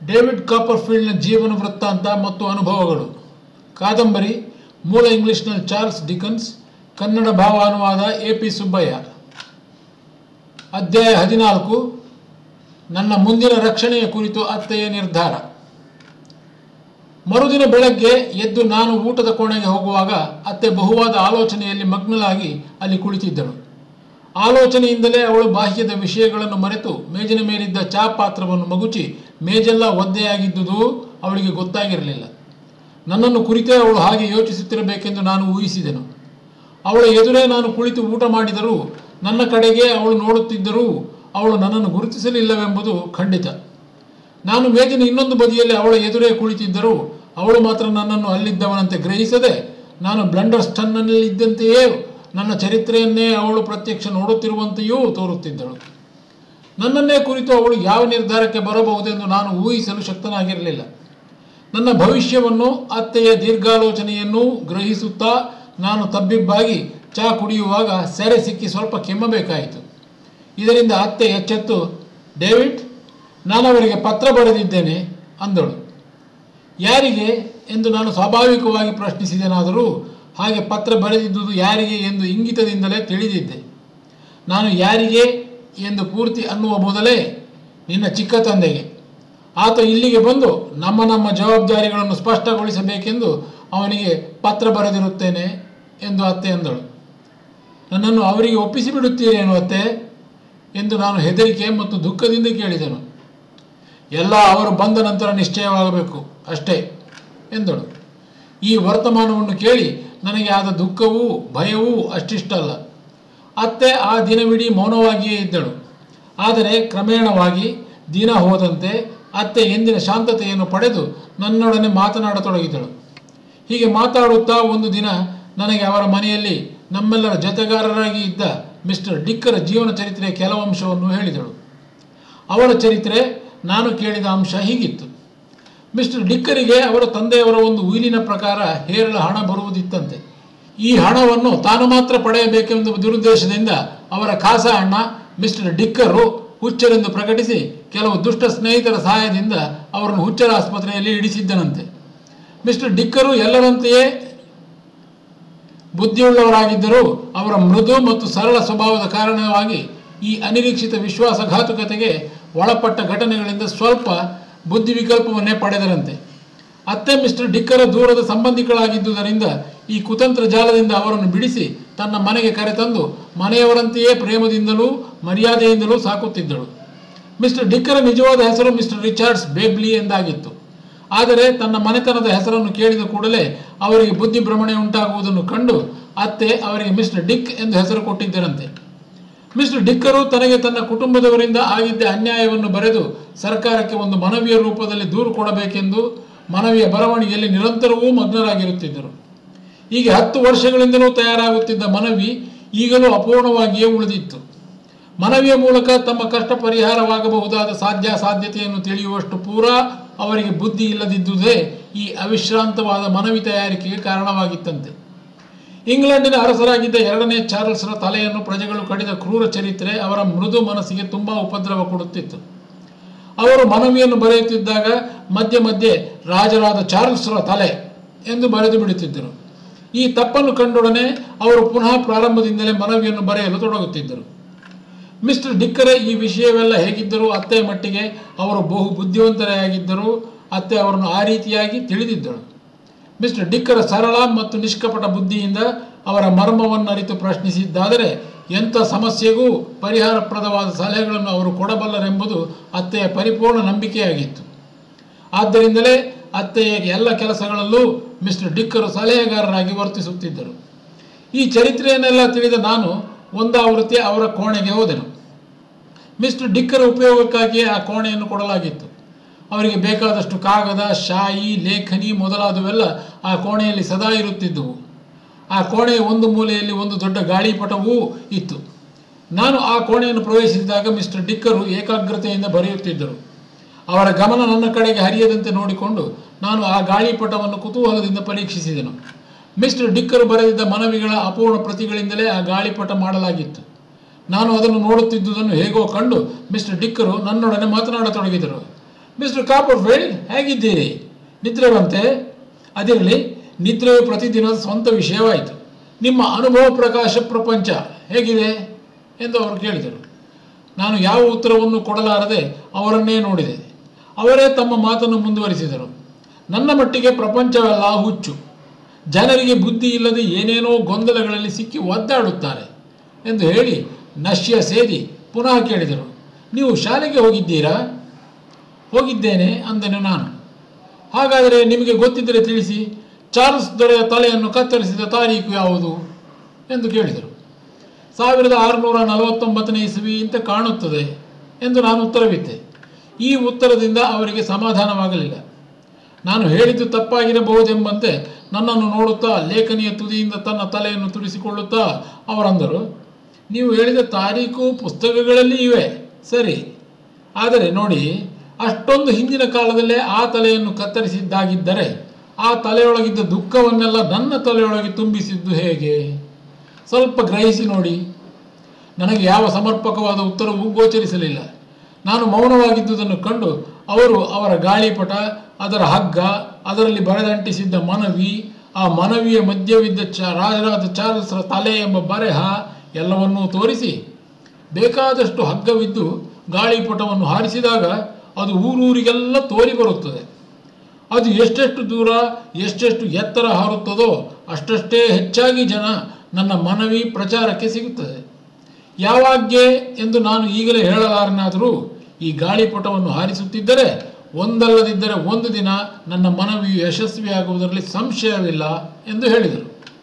David ಕಾಪರ್ಫೀಲ್ಡ್ನ ಜೀವನ ವೃತ್ತಾಂತ ಮತ್ತು ಅನುಭವಗಳು ಕಾದಂಬರಿ ಮೂಲ ಇಂಗ್ಲಿಷ್ನಲ್ಲಿ ಚಾರ್ಲ್ಸ್ ಡಿಕನ್ಸ್ ಕನ್ನಡ ಭಾವಾನುವಾದ ಎ ಪಿ ಸುಬ್ಬಯ್ಯ ಅಧ್ಯಾಯ ಹದಿನಾಲ್ಕು ನನ್ನ ಮುಂದಿನ ರಕ್ಷಣೆಯ ಕುರಿತು ಅತ್ತೆಯ ನಿರ್ಧಾರ ಮರುದಿನ ಬೆಳಗ್ಗೆ ಎದ್ದು ನಾನು ಊಟದ ಕೋಣೆಗೆ ಹೋಗುವಾಗ ಅತ್ತೆ ಬಹುವಾದ ಆಲೋಚನೆಯಲ್ಲಿ ಮಗ್ನಳಾಗಿ ಅಲ್ಲಿ ಕುಳಿತಿದ್ದಳು ಆಲೋಚನೆಯಿಂದಲೇ ಅವಳು ಬಾಹ್ಯದ ವಿಷಯಗಳನ್ನು ಮರೆತು ಮೇಜಿನ ಮೇಲಿದ್ದ ಚಾ ಪಾತ್ರವನ್ನು ಮಗುಚಿ ಮೇಜೆಲ್ಲ ಒದ್ದೆಯಾಗಿದ್ದುದು ಅವಳಿಗೆ ಗೊತ್ತಾಗಿರಲಿಲ್ಲ ನನ್ನನ್ನು ಕುರಿತೇ ಅವಳು ಹಾಗೆ ಯೋಚಿಸುತ್ತಿರಬೇಕೆಂದು ನಾನು ಊಹಿಸಿದೆನು ಅವಳ ಎದುರೇ ನಾನು ಕುಳಿತು ಊಟ ಮಾಡಿದರೂ ನನ್ನ ಕಡೆಗೆ ಅವಳು ನೋಡುತ್ತಿದ್ದರೂ ಅವಳು ನನ್ನನ್ನು ಗುರುತಿಸಲಿಲ್ಲವೆಂಬುದು ಖಂಡಿತ ನಾನು ಮೇಜಿನ ಇನ್ನೊಂದು ಬದಿಯಲ್ಲಿ ಅವಳ ಎದುರೇ ಕುಳಿತಿದ್ದರೂ ಅವಳು ಮಾತ್ರ ನನ್ನನ್ನು ಅಲ್ಲಿದ್ದವನಂತೆ ಗ್ರಹಿಸದೆ ನಾನು ಬ್ಲಂಡರ್ ಸ್ಟನ್ನಲ್ಲಿದ್ದಂತೆಯೇ ನನ್ನ ಚರಿತ್ರೆಯನ್ನೇ ಅವಳು ಪ್ರತ್ಯಕ್ಷ ನೋಡುತ್ತಿರುವಂತೆಯೂ ತೋರುತ್ತಿದ್ದಳು ನನ್ನನ್ನೇ ಕುರಿತು ಅವಳು ಯಾವ ನಿರ್ಧಾರಕ್ಕೆ ಬರಬಹುದೆಂದು ನಾನು ಊಹಿಸಲು ಶಕ್ತನಾಗಿರಲಿಲ್ಲ ನನ್ನ ಭವಿಷ್ಯವನ್ನು ಅತ್ತೆಯ ದೀರ್ಘಾಲೋಚನೆಯನ್ನು ಗ್ರಹಿಸುತ್ತಾ ನಾನು ತಬ್ಬಿಬ್ಬಾಗಿ ಚಾ ಕುಡಿಯುವಾಗ ಸೆರೆ ಸಿಕ್ಕಿ ಸ್ವಲ್ಪ ಕೆಮ್ಮಬೇಕಾಯಿತು ಇದರಿಂದ ಅತ್ತೆ ಎಚ್ಚೆತ್ತು ಡೇವಿಡ್ ನಾನು ಅವರಿಗೆ ಪತ್ರ ಬರೆದಿದ್ದೇನೆ ಅಂದಳು ಯಾರಿಗೆ ಎಂದು ನಾನು ಸ್ವಾಭಾವಿಕವಾಗಿ ಪ್ರಶ್ನಿಸಿದೆನಾದರೂ ಹಾಗೆ ಪತ್ರ ಬರೆದಿದ್ದುದು ಯಾರಿಗೆ ಎಂದು ಇಂಗಿತದಿಂದಲೇ ತಿಳಿದಿದ್ದೆ ನಾನು ಯಾರಿಗೆ ಎಂದು ಪೂರ್ತಿ ಅನ್ನುವ ಮೊದಲೇ ನಿನ್ನ ಚಿಕ್ಕ ತಂದೆಗೆ ಆತ ಇಲ್ಲಿಗೆ ಬಂದು ನಮ್ಮ ನಮ್ಮ ಜವಾಬ್ದಾರಿಗಳನ್ನು ಸ್ಪಷ್ಟಗೊಳಿಸಬೇಕೆಂದು ಅವನಿಗೆ ಪತ್ರ ಬರೆದಿರುತ್ತೇನೆ ಎಂದು ಅತ್ತೆ ಅಂದಳು ನನ್ನನ್ನು ಅವರಿಗೆ ಒಪ್ಪಿಸಿ ಬಿಡುತ್ತೀರೇನು ಅತ್ತೆ ಎಂದು ನಾನು ಹೆದರಿಕೆ ಮತ್ತು ದುಃಖದಿಂದ ಕೇಳಿದೆನು ಎಲ್ಲ ಅವರು ಬಂದ ನಂತರ ನಿಶ್ಚಯವಾಗಬೇಕು ಅಷ್ಟೇ ಎಂದಳು ಈ ವರ್ತಮಾನವನ್ನು ಕೇಳಿ ನನಗೆ ಆದ ದುಃಖವೂ ಭಯವೂ ಅಷ್ಟಿಷ್ಟಲ್ಲ ಅತ್ತೆ ಆ ದಿನವಿಡೀ ಮೌನವಾಗಿಯೇ ಇದ್ದಳು ಆದರೆ ಕ್ರಮೇಣವಾಗಿ ದಿನ ಹೋದಂತೆ ಅತ್ತೆ ಎಂದಿನ ಶಾಂತತೆಯನ್ನು ಪಡೆದು ನನ್ನೊಡನೆ ಮಾತನಾಡತೊಡಗಿದಳು ಹೀಗೆ ಮಾತಾಡುತ್ತಾ ಒಂದು ದಿನ ನನಗೆ ಅವರ ಮನೆಯಲ್ಲಿ ನಮ್ಮೆಲ್ಲರ ಜೊತೆಗಾರರಾಗಿ ಇದ್ದ ಮಿಸ್ಟರ್ ಡಿಕ್ಕರ ಜೀವನ ಚರಿತ್ರೆಯ ಕೆಲವಂಶವನ್ನು ಹೇಳಿದಳು ಅವರ ಚರಿತ್ರೆ ನಾನು ಕೇಳಿದ ಅಂಶ ಹೀಗಿತ್ತು ಮಿಸ್ಟರ್ ಡಿಕ್ಕರಿಗೆ ಅವರ ತಂದೆಯವರ ಒಂದು ಉಯಿಲಿನ ಪ್ರಕಾರ ಹೇರಳ ಹಣ ಬರುವುದಿತ್ತಂತೆ ಈ ಹಣವನ್ನು ತಾನು ಮಾತ್ರ ಪಡೆಯಬೇಕೆಂಬ ದುರುದ್ದೇಶದಿಂದ ಅವರ ಖಾಸ ಅಣ್ಣ ಮಿಸ್ಟರ್ ಡಿಕ್ಕರು ಹುಚ್ಚರೆಂದು ಪ್ರಕಟಿಸಿ ಕೆಲವು ದುಷ್ಟ ಸ್ನೇಹಿತರ ಸಹಾಯದಿಂದ ಅವರನ್ನು ಹುಚ್ಚರ ಆಸ್ಪತ್ರೆಯಲ್ಲಿ ಇಡಿಸಿದ್ದನಂತೆ ಮಿಸ್ಟರ್ ಡಿಕ್ಕರು ಎಲ್ಲರಂತೆಯೇ ಬುದ್ಧಿಯುಳ್ಳವರಾಗಿದ್ದರೂ ಅವರ ಮೃದು ಮತ್ತು ಸರಳ ಸ್ವಭಾವದ ಕಾರಣವಾಗಿ ಈ ಅನಿರೀಕ್ಷಿತ ವಿಶ್ವಾಸಘಾತುಕತೆಗೆ ಒಳಪಟ್ಟ ಘಟನೆಗಳಿಂದ ಸ್ವಲ್ಪ ಬುದ್ಧಿವಿಕಲ್ಪವನ್ನೇ ಪಡೆದರಂತೆ ಅತ್ತೆ ಮಿಸ್ಟರ್ ಡಿಕ್ಕರ ದೂರದ ಸಂಬಂಧಿಗಳಾಗಿದ್ದುದರಿಂದ ಈ ಕುತಂತ್ರ ಜಾಲದಿಂದ ಅವರನ್ನು ಬಿಡಿಸಿ ತನ್ನ ಮನೆಗೆ ಕರೆತಂದು ಮನೆಯವರಂತೆಯೇ ಪ್ರೇಮದಿಂದಲೂ ಮರ್ಯಾದೆಯಿಂದಲೂ ಸಾಕುತ್ತಿದ್ದಳು ಮಿಸ್ಟರ್ ಡಿಕ್ಕರ ನಿಜವಾದ ಹೆಸರು ಮಿಸ್ಟರ್ ರಿಚಾರ್ಡ್ಸ್ ಬೇಬ್ಲಿ ಎಂದಾಗಿತ್ತು ಆದರೆ ತನ್ನ ಮನೆತನದ ಹೆಸರನ್ನು ಕೇಳಿದ ಕೂಡಲೇ ಅವರಿಗೆ ಬುದ್ಧಿ ಭ್ರಮಣೆ ಉಂಟಾಗುವುದನ್ನು ಕಂಡು ಅತ್ತೆ ಅವರಿಗೆ ಮಿಸ್ಟರ್ ಡಿಕ್ ಎಂದು ಹೆಸರು ಕೊಟ್ಟಿದ್ದರಂತೆ ಮಿಸ್ಟರ್ ಡಿಕ್ಕರು ತನಗೆ ತನ್ನ ಕುಟುಂಬದವರಿಂದ ಆಗಿದ್ದ ಅನ್ಯಾಯವನ್ನು ಬರೆದು ಸರ್ಕಾರಕ್ಕೆ ಒಂದು ಮನವಿಯ ರೂಪದಲ್ಲಿ ದೂರು ಕೊಡಬೇಕೆಂದು ಮನವಿಯ ಬರವಣಿಗೆಯಲ್ಲಿ ನಿರಂತರವೂ ಮಗ್ನರಾಗಿರುತ್ತಿದ್ದರು ಹೀಗೆ ಹತ್ತು ವರ್ಷಗಳಿಂದಲೂ ತಯಾರಾಗುತ್ತಿದ್ದ ಮನವಿ ಈಗಲೂ ಅಪೂರ್ಣವಾಗಿಯೇ ಉಳಿದಿತ್ತು ಮನವಿಯ ಮೂಲಕ ತಮ್ಮ ಕಷ್ಟ ಪರಿಹಾರವಾಗಬಹುದಾದ ಸಾಧ್ಯಾಸಾಧ್ಯತೆಯನ್ನು ತಿಳಿಯುವಷ್ಟು ಪೂರಾ ಅವರಿಗೆ ಬುದ್ಧಿ ಇಲ್ಲದಿದ್ದುದೇ ಈ ಅವಿಶ್ರಾಂತವಾದ ಮನವಿ ತಯಾರಿಕೆಗೆ ಕಾರಣವಾಗಿತ್ತಂತೆ ಇಂಗ್ಲೆಂಡಿನ ಅರಸರಾಗಿದ್ದ ಎರಡನೇ ಚಾರ್ಲ್ಸ್ರ ತಲೆಯನ್ನು ಪ್ರಜೆಗಳು ಕಡಿದ ಕ್ರೂರ ಚರಿತ್ರೆ ಅವರ ಮೃದು ಮನಸ್ಸಿಗೆ ತುಂಬ ಉಪದ್ರವ ಕೊಡುತ್ತಿತ್ತು ಅವರು ಮನವಿಯನ್ನು ಬರೆಯುತ್ತಿದ್ದಾಗ ಮಧ್ಯೆ ಮಧ್ಯೆ ರಾಜರಾದ ಚಾರ್ಲ್ಸ್ರ ತಲೆ ಎಂದು ಬರೆದು ಬಿಡುತ್ತಿದ್ದರು ಈ ತಪ್ಪನ್ನು ಕಂಡೊಡನೆ ಅವರು ಪುನಃ ಪ್ರಾರಂಭದಿಂದಲೇ ಮನವಿಯನ್ನು ಬರೆಯಲು ತೊಡಗುತ್ತಿದ್ದರು ಮಿಸ್ಟರ್ ಡಿಕ್ಕರೆ ಈ ವಿಷಯವೆಲ್ಲ ಹೇಗಿದ್ದರೂ ಅತ್ತೆಯ ಮಟ್ಟಿಗೆ ಅವರು ಬಹು ಬುದ್ಧಿವಂತರೇ ಆಗಿದ್ದರೂ ಅತ್ತೆ ಅವರನ್ನು ಆ ರೀತಿಯಾಗಿ ತಿಳಿದಿದ್ದಳು ಮಿಸ್ಟರ್ ಡಿಕ್ಕರ ಸರಳ ಮತ್ತು ನಿಷ್ಕಪಟ ಬುದ್ಧಿಯಿಂದ ಅವರ ಮರ್ಮವನ್ನರಿತು ಪ್ರಶ್ನಿಸಿದ್ದಾದರೆ ಎಂಥ ಸಮಸ್ಯೆಗೂ ಪರಿಹಾರಪ್ರದವಾದ ಸಲಹೆಗಳನ್ನು ಅವರು ಕೊಡಬಲ್ಲರೆಂಬುದು ಅತ್ತೆಯ ಪರಿಪೂರ್ಣ ನಂಬಿಕೆಯಾಗಿತ್ತು ಆದ್ದರಿಂದಲೇ ಅತ್ತೆಯ ಎಲ್ಲ ಕೆಲಸಗಳಲ್ಲೂ ಮಿಸ್ಟರ್ ಡಿಕ್ಕರು ಸಲಹೆಗಾರರಾಗಿ ವರ್ತಿಸುತ್ತಿದ್ದರು ಈ ಚರಿತ್ರೆಯನ್ನೆಲ್ಲ ತಿಳಿದ ನಾನು ಒಂದಾವೃತ್ತಿ ಅವರ ಕೋಣೆಗೆ ಹೋದೆನು ಮಿಸ್ಟರ್ ಡಿಕ್ಕರ ಉಪಯೋಗಕ್ಕಾಗಿಯೇ ಆ ಕೋಣೆಯನ್ನು ಕೊಡಲಾಗಿತ್ತು ಅವರಿಗೆ ಬೇಕಾದಷ್ಟು ಕಾಗದ ಶಾಯಿ ಲೇಖನಿ ಮೊದಲಾದವೆಲ್ಲ ಆ ಕೋಣೆಯಲ್ಲಿ ಸದಾ ಇರುತ್ತಿದ್ದುವು ಆ ಕೋಣೆಯ ಒಂದು ಮೂಲೆಯಲ್ಲಿ ಒಂದು ದೊಡ್ಡ ಗಾಳಿಪಟವೂ ಇತ್ತು ನಾನು ಆ ಕೋಣೆಯನ್ನು ಪ್ರವೇಶಿಸಿದಾಗ ಮಿಸ್ಟರ್ ಡಿಕ್ಕರು ಏಕಾಗ್ರತೆಯಿಂದ ಬರೆಯುತ್ತಿದ್ದರು ಅವರ ಗಮನ ನನ್ನ ಕಡೆಗೆ ಹರಿಯದಂತೆ ನೋಡಿಕೊಂಡು ನಾನು ಆ ಗಾಳಿಪಟವನ್ನು ಕುತೂಹಲದಿಂದ ಪರೀಕ್ಷಿಸಿದೆನು ಮಿಸ್ಟರ್ ಡಿಕ್ಕರು ಬರೆದಿದ್ದ ಮನವಿಗಳ ಅಪೂರ್ಣ ಪ್ರತಿಗಳಿಂದಲೇ ಆ ಗಾಳಿಪಟ ಮಾಡಲಾಗಿತ್ತು ನಾನು ಅದನ್ನು ನೋಡುತ್ತಿದ್ದುದನ್ನು ಹೇಗೋ ಕಂಡು ಮಿಸ್ಟರ್ ಡಿಕ್ಕರು ನನ್ನೊಡನೆ ಮಾತನಾಡತೊಡಗಿದರು ಮಿಸ್ಟರ್ ಕಾಪರ್ಫೀಲ್ಡ್ ಹೇಗಿದ್ದೀರಿ ನಿದ್ರೆ ಬಂತೆ ಅದಿರಲಿ ನಿದ್ರೆಯು ಪ್ರತಿದಿನದ ಸ್ವಂತ ವಿಷಯವಾಯಿತು ನಿಮ್ಮ ಅನುಭವ ಪ್ರಕಾಶ ಪ್ರಪಂಚ ಹೇಗಿದೆ ಎಂದು ಅವರು ಕೇಳಿದರು ನಾನು ಯಾವ ಉತ್ತರವನ್ನು ಕೊಡಲಾರದೆ ಅವರನ್ನೇ ನೋಡಿದೆ ಅವರೇ ತಮ್ಮ ಮಾತನ್ನು ಮುಂದುವರಿಸಿದರು ನನ್ನ ಮಟ್ಟಿಗೆ ಪ್ರಪಂಚವೆಲ್ಲ ಹುಚ್ಚು ಜನರಿಗೆ ಬುದ್ಧಿ ಇಲ್ಲದೆ ಏನೇನೋ ಗೊಂದಲಗಳಲ್ಲಿ ಸಿಕ್ಕಿ ಒದ್ದಾಡುತ್ತಾರೆ ಎಂದು ಹೇಳಿ ನಶ್ಯ ಸೇದಿ ಪುನಃ ಕೇಳಿದರು ನೀವು ಶಾಲೆಗೆ ಹೋಗಿದ್ದೀರಾ ಹೋಗಿದ್ದೇನೆ ಅಂದೆನು ನಾನು ಹಾಗಾದರೆ ನಿಮಗೆ ಗೊತ್ತಿದ್ದರೆ ತಿಳಿಸಿ ಚಾರ್ಲ್ಸ್ ದೊರೆಯ ತಲೆಯನ್ನು ಕತ್ತರಿಸಿದ ತಾರೀಕು ಯಾವುದು ಎಂದು ಕೇಳಿದರು ಸಾವಿರದ ಆರುನೂರ ನಲವತ್ತೊಂಬತ್ತನೇ ಇಸವಿ ಅಂತ ಕಾಣುತ್ತದೆ ಎಂದು ನಾನು ಉತ್ತರವಿದ್ದೆ ಈ ಉತ್ತರದಿಂದ ಅವರಿಗೆ ಸಮಾಧಾನವಾಗಲಿಲ್ಲ ನಾನು ಹೇಳಿದ್ದು ತಪ್ಪಾಗಿರಬಹುದೆಂಬಂತೆ ನನ್ನನ್ನು ನೋಡುತ್ತಾ ಲೇಖನಿಯ ತುದಿಯಿಂದ ತನ್ನ ತಲೆಯನ್ನು ತುರಿಸಿಕೊಳ್ಳುತ್ತಾ ಅವರಂದರು ನೀವು ಹೇಳಿದ ತಾರೀಕು ಪುಸ್ತಕಗಳಲ್ಲಿ ಇವೆ ಸರಿ ಆದರೆ ನೋಡಿ ಅಷ್ಟೊಂದು ಹಿಂದಿನ ಕಾಲದಲ್ಲೇ ಆ ತಲೆಯನ್ನು ಕತ್ತರಿಸಿದ್ದಾಗಿದ್ದರೆ ಆ ತಲೆಯೊಳಗಿದ್ದ ದುಃಖವನ್ನೆಲ್ಲ ನನ್ನ ತಲೆಯೊಳಗೆ ತುಂಬಿಸಿದ್ದು ಹೇಗೆ ಸ್ವಲ್ಪ ಗ್ರಹಿಸಿ ನೋಡಿ ನನಗೆ ಯಾವ ಸಮರ್ಪಕವಾದ ಉತ್ತರವೂ ಗೋಚರಿಸಲಿಲ್ಲ ನಾನು ಮೌನವಾಗಿದ್ದುದನ್ನು ಕಂಡು ಅವರು ಅವರ ಗಾಳಿಪಟ ಅದರ ಹಗ್ಗ ಅದರಲ್ಲಿ ಬರೆದಂಟಿಸಿದ್ದ ಮನವಿ ಆ ಮನವಿಯ ಮಧ್ಯವಿದ್ದ ಚ ರಾಜರಾಜ ಚಾರ್ಲ್ಸ್ರ ತಲೆ ಎಂಬ ಬರೆಹ ಎಲ್ಲವನ್ನೂ ತೋರಿಸಿ ಬೇಕಾದಷ್ಟು ಹಗ್ಗವಿದ್ದು ಗಾಳಿಪಟವನ್ನು ಹಾರಿಸಿದಾಗ ಅದು ಊರೂರಿಗೆಲ್ಲ ತೋರಿ ಬರುತ್ತದೆ ಅದು ಎಷ್ಟೆಷ್ಟು ದೂರ ಎಷ್ಟೆಷ್ಟು ಎತ್ತರ ಹಾರುತ್ತದೋ ಅಷ್ಟಷ್ಟೇ ಹೆಚ್ಚಾಗಿ ಜನ ನನ್ನ ಮನವಿ ಪ್ರಚಾರಕ್ಕೆ ಸಿಗುತ್ತದೆ ಯಾವಾಗ್ಗೆ ಎಂದು ನಾನು ಈಗಲೇ ಹೇಳಲಾರನಾದರೂ ಈ ಗಾಳಿಪಟವನ್ನು ಹಾರಿಸುತ್ತಿದ್ದರೆ ಒಂದಲ್ಲದಿದ್ದರೆ ಒಂದು ದಿನ ನನ್ನ ಮನವಿಯು ಯಶಸ್ವಿಯಾಗುವುದರಲ್ಲಿ ಸಂಶಯವಿಲ್ಲ ಎಂದು ಹೇಳಿದರು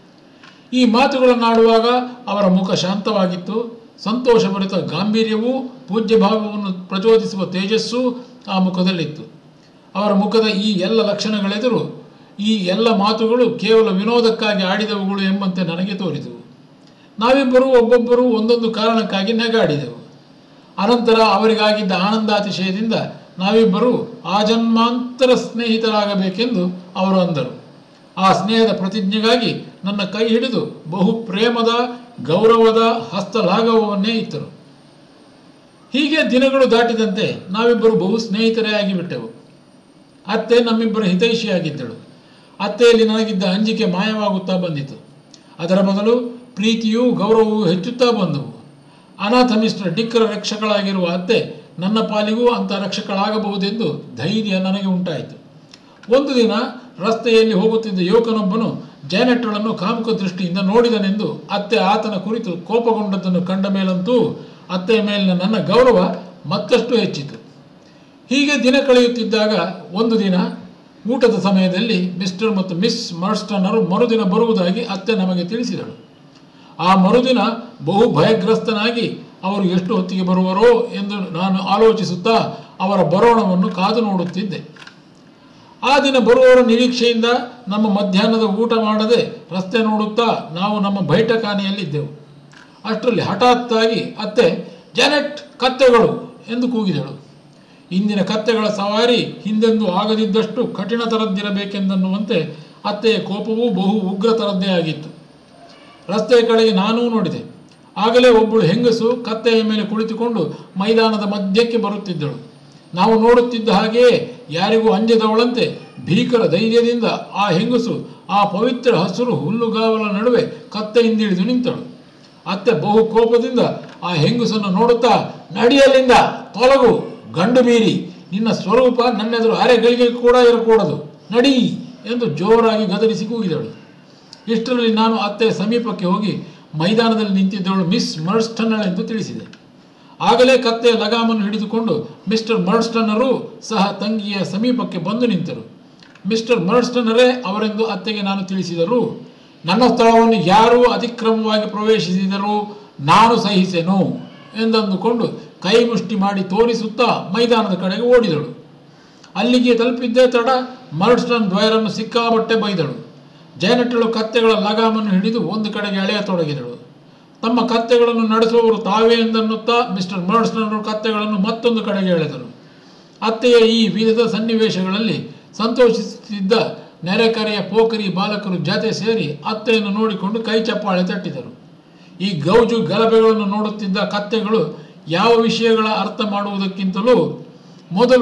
ಈ ಮಾತುಗಳನ್ನಾಡುವಾಗ ಅವರ ಮುಖ ಶಾಂತವಾಗಿತ್ತು ಸಂತೋಷಭರಿತ ಗಾಂಭೀರ್ಯವೂ ಪೂಜ್ಯ ಭಾವವನ್ನು ಪ್ರಚೋದಿಸುವ ತೇಜಸ್ಸು ಆ ಮುಖದಲ್ಲಿತ್ತು ಅವರ ಮುಖದ ಈ ಎಲ್ಲ ಲಕ್ಷಣಗಳೆದುರು ಈ ಎಲ್ಲ ಮಾತುಗಳು ಕೇವಲ ವಿನೋದಕ್ಕಾಗಿ ಆಡಿದವುಗಳು ಎಂಬಂತೆ ನನಗೆ ತೋರಿದವು ನಾವಿಬ್ಬರೂ ಒಬ್ಬೊಬ್ಬರು ಒಂದೊಂದು ಕಾರಣಕ್ಕಾಗಿ ನೆಗಾಡಿದೆವು ಅನಂತರ ಅವರಿಗಾಗಿದ್ದ ಆನಂದಾತಿಶಯದಿಂದ ನಾವಿಬ್ಬರು ಆಜನ್ಮಾಂತರ ಸ್ನೇಹಿತರಾಗಬೇಕೆಂದು ಅವರು ಅಂದರು ಆ ಸ್ನೇಹದ ಪ್ರತಿಜ್ಞೆಗಾಗಿ ನನ್ನ ಕೈ ಹಿಡಿದು ಬಹು ಪ್ರೇಮದ ಗೌರವದ ಹಸ್ತಲಾಘವವನ್ನೇ ಇತ್ತರು ಹೀಗೆ ದಿನಗಳು ದಾಟಿದಂತೆ ನಾವಿಬ್ಬರು ಬಹು ಸ್ನೇಹಿತರೇ ಆಗಿಬಿಟ್ಟೆವು ಅತ್ತೆ ನಮ್ಮಿಬ್ಬರ ಹಿತೈಷಿಯಾಗಿದ್ದಳು ಅತ್ತೆಯಲ್ಲಿ ನನಗಿದ್ದ ಅಂಜಿಕೆ ಮಾಯವಾಗುತ್ತಾ ಬಂದಿತು ಅದರ ಬದಲು ಪ್ರೀತಿಯೂ ಗೌರವವೂ ಹೆಚ್ಚುತ್ತಾ ಬಂದವು ಅನಾಥ ಮಿಸ್ಟರ್ ಡಿಕ್ಕರ ರಕ್ಷಕಳಾಗಿರುವ ಅತ್ತೆ ನನ್ನ ಪಾಲಿಗೂ ಅಂಥ ರಕ್ಷಕಳಾಗಬಹುದೆಂದು ಧೈರ್ಯ ನನಗೆ ಉಂಟಾಯಿತು ಒಂದು ದಿನ ರಸ್ತೆಯಲ್ಲಿ ಹೋಗುತ್ತಿದ್ದ ಯುವಕನೊಬ್ಬನು ಜಾನೆಟ್ಗಳನ್ನು ಕಾಮುಕ ದೃಷ್ಟಿಯಿಂದ ನೋಡಿದನೆಂದು ಅತ್ತೆ ಆತನ ಕುರಿತು ಕೋಪಗೊಂಡದ್ದನ್ನು ಕಂಡ ಮೇಲಂತೂ ಅತ್ತೆಯ ಮೇಲಿನ ನನ್ನ ಗೌರವ ಮತ್ತಷ್ಟು ಹೆಚ್ಚಿತು ಹೀಗೆ ದಿನ ಕಳೆಯುತ್ತಿದ್ದಾಗ ಒಂದು ದಿನ ಊಟದ ಸಮಯದಲ್ಲಿ ಮಿಸ್ಟರ್ ಮತ್ತು ಮಿಸ್ ಮರ್ಸ್ಟನ್ನರು ಮರುದಿನ ಬರುವುದಾಗಿ ಅತ್ತೆ ನಮಗೆ ತಿಳಿಸಿದಳು ಆ ಮರುದಿನ ಬಹು ಭಯಗ್ರಸ್ತನಾಗಿ ಅವರು ಎಷ್ಟು ಹೊತ್ತಿಗೆ ಬರುವರೋ ಎಂದು ನಾನು ಆಲೋಚಿಸುತ್ತಾ ಅವರ ಬರೋಣವನ್ನು ಕಾದು ನೋಡುತ್ತಿದ್ದೆ ಆ ದಿನ ಬರುವವರ ನಿರೀಕ್ಷೆಯಿಂದ ನಮ್ಮ ಮಧ್ಯಾಹ್ನದ ಊಟ ಮಾಡದೆ ರಸ್ತೆ ನೋಡುತ್ತಾ ನಾವು ನಮ್ಮ ಬೈಠಕಾನೆಯಲ್ಲಿದ್ದೆವು ಅಷ್ಟರಲ್ಲಿ ಹಠಾತ್ತಾಗಿ ಅತ್ತೆ ಜಾನೆಟ್ ಕತ್ತೆಗಳು ಎಂದು ಕೂಗಿದಳು ಇಂದಿನ ಕತ್ತೆಗಳ ಸವಾರಿ ಹಿಂದೆಂದೂ ಆಗದಿದ್ದಷ್ಟು ಕಠಿಣತರದ್ದಿರಬೇಕೆಂದನ್ನುವಂತೆ ಅತ್ತೆಯ ಕೋಪವೂ ಬಹು ಉಗ್ರತರದ್ದೇ ಆಗಿತ್ತು ರಸ್ತೆಯ ಕಡೆಗೆ ನಾನೂ ನೋಡಿದೆ ಆಗಲೇ ಒಬ್ಬಳು ಹೆಂಗಸು ಕತ್ತೆಯ ಮೇಲೆ ಕುಳಿತುಕೊಂಡು ಮೈದಾನದ ಮಧ್ಯಕ್ಕೆ ಬರುತ್ತಿದ್ದಳು ನಾವು ನೋಡುತ್ತಿದ್ದ ಹಾಗೆಯೇ ಯಾರಿಗೂ ಅಂಜದವಳಂತೆ ಭೀಕರ ಧೈರ್ಯದಿಂದ ಆ ಹೆಂಗಸು ಆ ಪವಿತ್ರ ಹಸುರು ಹುಲ್ಲುಗಾವಲ ನಡುವೆ ಕತ್ತೆಯಿಂದಿಳಿದು ನಿಂತಳು ಅತ್ತೆ ಬಹು ಕೋಪದಿಂದ ಆ ಹೆಂಗಸನ್ನು ನೋಡುತ್ತಾ ನಡಿಯಲ್ಲಿಂದ ತೊಲಗು ಗಂಡು ಮೀರಿ ನಿನ್ನ ಸ್ವರೂಪ ನನ್ನೆದುರು ಅರೆಗಳಿಗೆ ಕೂಡ ಇರಕೂಡದು ನಡಿ ಎಂದು ಜೋರಾಗಿ ಗದರಿಸಿ ಕೂಗಿದಳು ಇಷ್ಟರಲ್ಲಿ ನಾನು ಅತ್ತೆಯ ಸಮೀಪಕ್ಕೆ ಹೋಗಿ ಮೈದಾನದಲ್ಲಿ ನಿಂತಿದ್ದವಳು ಮಿಸ್ ಮರ್ಸ್ಟನ್ನಳೆಂದು ತಿಳಿಸಿದೆ ಆಗಲೇ ಕತ್ತೆಯ ಲಗಾಮನ್ನು ಹಿಡಿದುಕೊಂಡು ಮಿಸ್ಟರ್ ಮರ್ಸ್ಟನ್ನರು ಸಹ ತಂಗಿಯ ಸಮೀಪಕ್ಕೆ ಬಂದು ನಿಂತರು ಮಿಸ್ಟರ್ ಮರ್ಸ್ಟನ್ನರೇ ಅವರೆಂದು ಅತ್ತೆಗೆ ನಾನು ತಿಳಿಸಿದರು ನನ್ನ ಸ್ಥಳವನ್ನು ಯಾರೂ ಅತಿಕ್ರಮವಾಗಿ ಪ್ರವೇಶಿಸಿದರೂ ನಾನು ಸಹಿಸೆನು ಎಂದಂದುಕೊಂಡು ಕೈ ಮುಷ್ಟಿ ಮಾಡಿ ತೋರಿಸುತ್ತಾ ಮೈದಾನದ ಕಡೆಗೆ ಓಡಿದಳು ಅಲ್ಲಿಗೆ ತಲುಪಿದ್ದೇ ತಡ ಮರ್ಸ್ಟನ್ ದ್ವಯರನ್ನು ಸಿಕ್ಕಾಬಟ್ಟೆ ಬೈದಳು ಜಯನಟ್ಟಳು ಕತ್ತೆಗಳ ಲಗಾಮನ್ನು ಹಿಡಿದು ಒಂದು ಕಡೆಗೆ ಎಳೆಯತೊಡಗಿದಳು ತಮ್ಮ ಕತ್ತೆಗಳನ್ನು ನಡೆಸುವವರು ತಾವೇ ಎಂದನ್ನುತ್ತಾ ಮಿಸ್ಟರ್ ಮರ್ಸ್ಟನ್ ಕತ್ತೆಗಳನ್ನು ಮತ್ತೊಂದು ಕಡೆಗೆ ಎಳೆದರು ಅತ್ತೆಯ ಈ ವಿಧದ ಸನ್ನಿವೇಶಗಳಲ್ಲಿ ಸಂತೋಷಿಸುತ್ತಿದ್ದ ನೆರೆಕರೆಯ ಪೋಖರಿ ಬಾಲಕರು ಜತೆ ಸೇರಿ ಅತ್ತೆಯನ್ನು ನೋಡಿಕೊಂಡು ಕೈ ಚಪ್ಪಾಳೆ ತಟ್ಟಿದರು ಈ ಗೌಜು ಗಲಭೆಗಳನ್ನು ನೋಡುತ್ತಿದ್ದ ಕತ್ತೆಗಳು ಯಾವ ವಿಷಯಗಳ ಅರ್ಥ ಮಾಡುವುದಕ್ಕಿಂತಲೂ ಮೊದಲು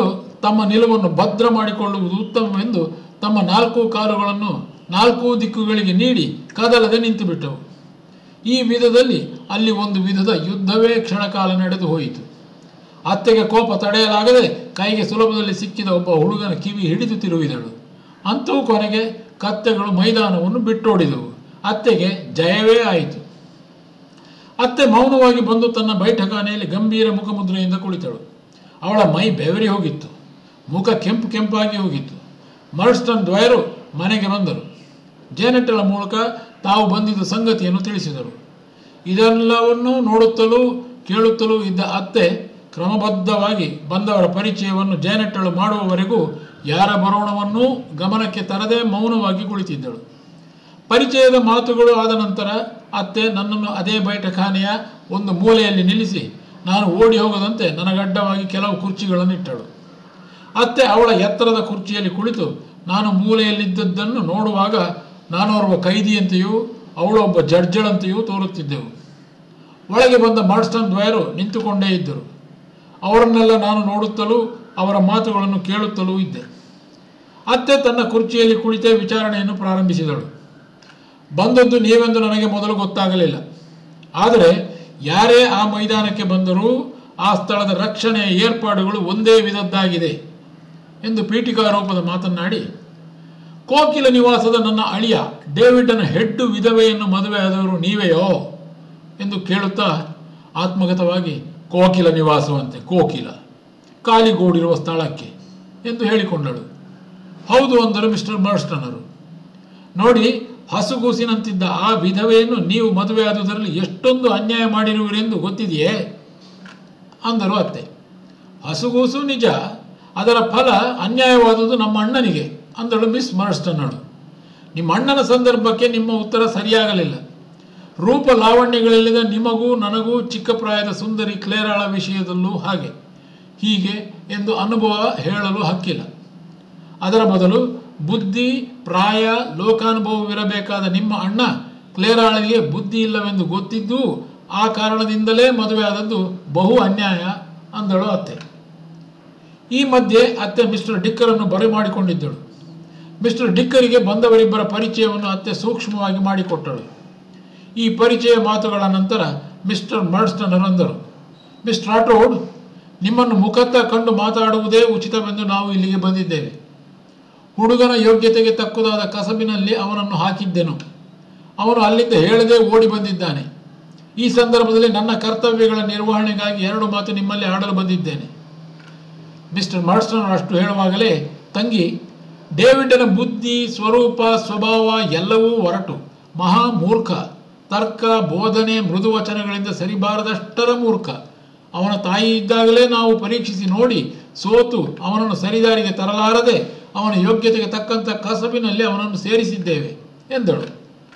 ತಮ್ಮ ನಿಲುವನ್ನು ಭದ್ರ ಮಾಡಿಕೊಳ್ಳುವುದು ಉತ್ತಮವೆಂದು ತಮ್ಮ ನಾಲ್ಕು ಕಾಲುಗಳನ್ನು ನಾಲ್ಕು ದಿಕ್ಕುಗಳಿಗೆ ನೀಡಿ ಕದಲದೆ ನಿಂತುಬಿಟ್ಟವು ಈ ವಿಧದಲ್ಲಿ ಅಲ್ಲಿ ಒಂದು ವಿಧದ ಯುದ್ಧವೇ ಕ್ಷಣಕಾಲ ನಡೆದು ಹೋಯಿತು ಅತ್ತೆಗೆ ಕೋಪ ತಡೆಯಲಾಗದೆ ಕೈಗೆ ಸುಲಭದಲ್ಲಿ ಸಿಕ್ಕಿದ ಒಬ್ಬ ಹುಡುಗನ ಕಿವಿ ಹಿಡಿದು ತಿರುವಿದಳು ಅಂತೂ ಕೊನೆಗೆ ಕತ್ತೆಗಳು ಮೈದಾನವನ್ನು ಬಿಟ್ಟೋಡಿದವು ಅತ್ತೆಗೆ ಜಯವೇ ಆಯಿತು ಅತ್ತೆ ಮೌನವಾಗಿ ಬಂದು ತನ್ನ ಬೈಠಕಾನೆಯಲ್ಲಿ ಗಂಭೀರ ಮುಖಮುದ್ರೆಯಿಂದ ಕುಳಿತಳು ಅವಳ ಮೈ ಬೆವರಿ ಹೋಗಿತ್ತು ಮುಖ ಕೆಂಪು ಕೆಂಪಾಗಿ ಹೋಗಿತ್ತು ಮರ್ಸ್ಟನ್ ದ್ವಯರು ಮನೆಗೆ ಬಂದರು ಜೇನೆಟ್ಟಳ ಮೂಲಕ ತಾವು ಬಂದಿದ್ದ ಸಂಗತಿಯನ್ನು ತಿಳಿಸಿದರು ಇದೆಲ್ಲವನ್ನು ನೋಡುತ್ತಲೂ ಕೇಳುತ್ತಲೂ ಇದ್ದ ಅತ್ತೆ ಕ್ರಮಬದ್ಧವಾಗಿ ಬಂದವರ ಪರಿಚಯವನ್ನು ಜೇನೆಟ್ಟಳು ಮಾಡುವವರೆಗೂ ಯಾರ ಬರೋಣವನ್ನೂ ಗಮನಕ್ಕೆ ತರದೆ ಮೌನವಾಗಿ ಕುಳಿತಿದ್ದಳು ಪರಿಚಯದ ಮಾತುಗಳು ಆದ ನಂತರ ಅತ್ತೆ ನನ್ನನ್ನು ಅದೇ ಬೈಠಖಾನೆಯ ಒಂದು ಮೂಲೆಯಲ್ಲಿ ನಿಲ್ಲಿಸಿ ನಾನು ಓಡಿ ಹೋಗದಂತೆ ನನಗಡ್ಡವಾಗಿ ಕೆಲವು ಕುರ್ಚಿಗಳನ್ನು ಇಟ್ಟಳು ಅತ್ತೆ ಅವಳ ಎತ್ತರದ ಕುರ್ಚಿಯಲ್ಲಿ ಕುಳಿತು ನಾನು ಮೂಲೆಯಲ್ಲಿದ್ದದ್ದನ್ನು ನೋಡುವಾಗ ನಾನೋರ್ವ ಕೈದಿಯಂತೆಯೂ ಅವಳೊಬ್ಬ ಜಡ್ಜಳಂತೆಯೂ ತೋರುತ್ತಿದ್ದೆವು ಒಳಗೆ ಬಂದ ಮಾರ್ಸ್ಟನ್ ದ್ವಯರು ನಿಂತುಕೊಂಡೇ ಇದ್ದರು ಅವರನ್ನೆಲ್ಲ ನಾನು ನೋಡುತ್ತಲೂ ಅವರ ಮಾತುಗಳನ್ನು ಕೇಳುತ್ತಲೂ ಇದ್ದೆ ಅತ್ತೆ ತನ್ನ ಕುರ್ಚಿಯಲ್ಲಿ ಕುಳಿತೇ ವಿಚಾರಣೆಯನ್ನು ಪ್ರಾರಂಭಿಸಿದಳು ಬಂದದ್ದು ನೀವೆಂದು ನನಗೆ ಮೊದಲು ಗೊತ್ತಾಗಲಿಲ್ಲ ಆದರೆ ಯಾರೇ ಆ ಮೈದಾನಕ್ಕೆ ಬಂದರೂ ಆ ಸ್ಥಳದ ರಕ್ಷಣೆಯ ಏರ್ಪಾಡುಗಳು ಒಂದೇ ವಿಧದ್ದಾಗಿದೆ ಎಂದು ಪೀಠಿಕಾ ರೂಪದ ಮಾತನ್ನಾಡಿ ಕೋಕಿಲ ನಿವಾಸದ ನನ್ನ ಅಳಿಯ ಡೇವಿಡ್ನ ಹೆಡ್ಡು ವಿಧವೆಯನ್ನು ಮದುವೆ ಆದವರು ನೀವೆಯೋ ಎಂದು ಕೇಳುತ್ತಾ ಆತ್ಮಗತವಾಗಿ ಕೋಕಿಲ ನಿವಾಸವಂತೆ ಕೋಕಿಲ ಕಾಲಿಗೋಡಿರುವ ಸ್ಥಳಕ್ಕೆ ಎಂದು ಹೇಳಿಕೊಂಡಳು ಹೌದು ಅಂದರು ಮಿಸ್ಟರ್ ಮರ್ಸ್ಟನರು ನೋಡಿ ಹಸುಗೂಸಿನಂತಿದ್ದ ಆ ವಿಧವೆಯನ್ನು ನೀವು ಮದುವೆ ಆದುದರಲ್ಲಿ ಎಷ್ಟೊಂದು ಅನ್ಯಾಯ ಮಾಡಿರುವಿರೆಂದು ಗೊತ್ತಿದೆಯೇ ಅಂದರು ಅತ್ತೆ ಹಸುಗೂಸು ನಿಜ ಅದರ ಫಲ ಅನ್ಯಾಯವಾದುದು ನಮ್ಮ ಅಣ್ಣನಿಗೆ ಅಂದಳು ಮಿಸ್ ಮರ್ಸ್ಟನ್ನಳು ನಿಮ್ಮ ಅಣ್ಣನ ಸಂದರ್ಭಕ್ಕೆ ನಿಮ್ಮ ಉತ್ತರ ಸರಿಯಾಗಲಿಲ್ಲ ರೂಪ ಲಾವಣ್ಯಗಳಲ್ಲಿದ ನಿಮಗೂ ನನಗೂ ಚಿಕ್ಕ ಪ್ರಾಯದ ಸುಂದರಿ ಕ್ಲೇರಾಳ ವಿಷಯದಲ್ಲೂ ಹಾಗೆ ಹೀಗೆ ಎಂದು ಅನುಭವ ಹೇಳಲು ಹಕ್ಕಿಲ್ಲ ಅದರ ಬದಲು ಬುದ್ಧಿ ಪ್ರಾಯ ಲೋಕಾನುಭವವಿರಬೇಕಾದ ನಿಮ್ಮ ಅಣ್ಣ ಕ್ಲೇರಾಳಿಗೆ ಬುದ್ಧಿ ಇಲ್ಲವೆಂದು ಗೊತ್ತಿದ್ದು ಆ ಕಾರಣದಿಂದಲೇ ಮದುವೆ ಆದದ್ದು ಬಹು ಅನ್ಯಾಯ ಅಂದಳು ಅತ್ತೆ ಈ ಮಧ್ಯೆ ಅತ್ತೆ ಮಿಸ್ಟರ್ ಡಿಕ್ಕರನ್ನು ಬರಮಾಡಿಕೊಂಡಿದ್ದಳು ಮಿಸ್ಟರ್ ಡಿಕ್ಕರಿಗೆ ಬಂದವರಿಬ್ಬರ ಪರಿಚಯವನ್ನು ಅತ್ತೆ ಸೂಕ್ಷ್ಮವಾಗಿ ಮಾಡಿಕೊಟ್ಟಳು ಈ ಪರಿಚಯ ಮಾತುಗಳ ನಂತರ ಮಿಸ್ಟರ್ ಮರ್ಸ್ಟನರ್ ಅಂದರು ಮಿಸ್ಟರ್ ರಾಠೋಡ್ ನಿಮ್ಮನ್ನು ಮುಖತ್ತ ಕಂಡು ಮಾತಾಡುವುದೇ ಉಚಿತವೆಂದು ನಾವು ಇಲ್ಲಿಗೆ ಬಂದಿದ್ದೇವೆ ಹುಡುಗನ ಯೋಗ್ಯತೆಗೆ ತಕ್ಕುದಾದ ಕಸಬಿನಲ್ಲಿ ಅವನನ್ನು ಹಾಕಿದ್ದೆನು ಅವನು ಅಲ್ಲಿಂದ ಹೇಳದೆ ಓಡಿ ಬಂದಿದ್ದಾನೆ ಈ ಸಂದರ್ಭದಲ್ಲಿ ನನ್ನ ಕರ್ತವ್ಯಗಳ ನಿರ್ವಹಣೆಗಾಗಿ ಎರಡು ಮಾತು ನಿಮ್ಮಲ್ಲಿ ಆಡಲು ಬಂದಿದ್ದೇನೆ ಮಿಸ್ಟರ್ ಮರ್ಸ್ಟನ್ ಅಷ್ಟು ಹೇಳುವಾಗಲೇ ತಂಗಿ ಡೇವಿಡನ ಬುದ್ಧಿ ಸ್ವರೂಪ ಸ್ವಭಾವ ಎಲ್ಲವೂ ಹೊರಟು ಮಹಾ ಮೂರ್ಖ ತರ್ಕ ಬೋಧನೆ ಮೃದು ವಚನಗಳಿಂದ ಸರಿಬಾರದಷ್ಟರ ಮೂರ್ಖ ಅವನ ತಾಯಿ ಇದ್ದಾಗಲೇ ನಾವು ಪರೀಕ್ಷಿಸಿ ನೋಡಿ ಸೋತು ಅವನನ್ನು ಸರಿದಾರಿಗೆ ತರಲಾರದೆ ಅವನ ಯೋಗ್ಯತೆಗೆ ತಕ್ಕಂಥ ಕಸಬಿನಲ್ಲಿ ಅವನನ್ನು ಸೇರಿಸಿದ್ದೇವೆ ಎಂದಳು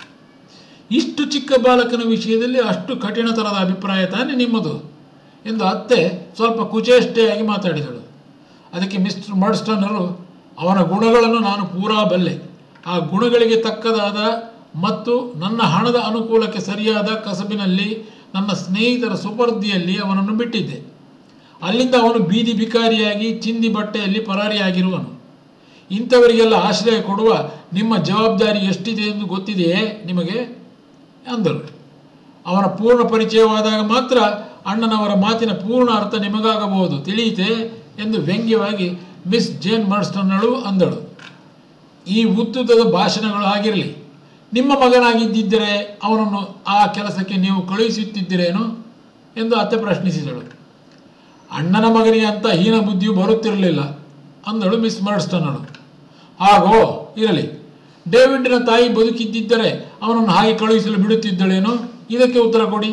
ಇಷ್ಟು ಚಿಕ್ಕ ಬಾಲಕನ ವಿಷಯದಲ್ಲಿ ಅಷ್ಟು ಕಠಿಣತರದ ಅಭಿಪ್ರಾಯ ತಾನೇ ನಿಮ್ಮದು ಎಂದು ಅತ್ತೆ ಸ್ವಲ್ಪ ಕುಚೇಷ್ಟೆಯಾಗಿ ಮಾತಾಡಿದಳು ಅದಕ್ಕೆ ಮಿಸ್ಟರ್ ಮರ್ಸ್ಟನ್ನರು ಅವನ ಗುಣಗಳನ್ನು ನಾನು ಪೂರಾ ಬಲ್ಲೆ ಆ ಗುಣಗಳಿಗೆ ತಕ್ಕದಾದ ಮತ್ತು ನನ್ನ ಹಣದ ಅನುಕೂಲಕ್ಕೆ ಸರಿಯಾದ ಕಸಬಿನಲ್ಲಿ ನನ್ನ ಸ್ನೇಹಿತರ ಸುಪರ್ದಿಯಲ್ಲಿ ಅವನನ್ನು ಬಿಟ್ಟಿದ್ದೆ ಅಲ್ಲಿಂದ ಅವನು ಬೀದಿ ಬಿಕಾರಿಯಾಗಿ ಚಿಂದಿ ಬಟ್ಟೆಯಲ್ಲಿ ಪರಾರಿಯಾಗಿರುವನು ಇಂಥವರಿಗೆಲ್ಲ ಆಶ್ರಯ ಕೊಡುವ ನಿಮ್ಮ ಜವಾಬ್ದಾರಿ ಎಷ್ಟಿದೆ ಎಂದು ಗೊತ್ತಿದೆಯೇ ನಿಮಗೆ ಅಂದರು ಅವನ ಪೂರ್ಣ ಪರಿಚಯವಾದಾಗ ಮಾತ್ರ ಅಣ್ಣನವರ ಮಾತಿನ ಪೂರ್ಣ ಅರ್ಥ ನಿಮಗಾಗಬಹುದು ತಿಳಿಯಿತೆ ಎಂದು ವ್ಯಂಗ್ಯವಾಗಿ ಮಿಸ್ ಜೇನ್ ಮರ್ಸ್ಟನ್ನಳು ಅಂದಳು ಈ ಉದ್ದುದದ ಭಾಷಣಗಳು ಆಗಿರಲಿ ನಿಮ್ಮ ಮಗನಾಗಿದ್ದಿದ್ದರೆ ಅವನನ್ನು ಆ ಕೆಲಸಕ್ಕೆ ನೀವು ಕಳುಹಿಸುತ್ತಿದ್ದೀರೇನು ಎಂದು ಅತ್ತೆ ಪ್ರಶ್ನಿಸಿದಳು ಅಣ್ಣನ ಮಗನಿಗೆ ಅಂತ ಹೀನ ಬುದ್ಧಿಯು ಬರುತ್ತಿರಲಿಲ್ಲ ಅಂದಳು ಮಿಸ್ ಮರ್ಸ್ಟನ್ನಳು ಹಾಗೋ ಇರಲಿ ಡೇವಿಡ್ನ ತಾಯಿ ಬದುಕಿದ್ದಿದ್ದರೆ ಅವನನ್ನು ಹಾಗೆ ಕಳುಹಿಸಲು ಬಿಡುತ್ತಿದ್ದಳೇನೋ ಇದಕ್ಕೆ ಉತ್ತರ ಕೊಡಿ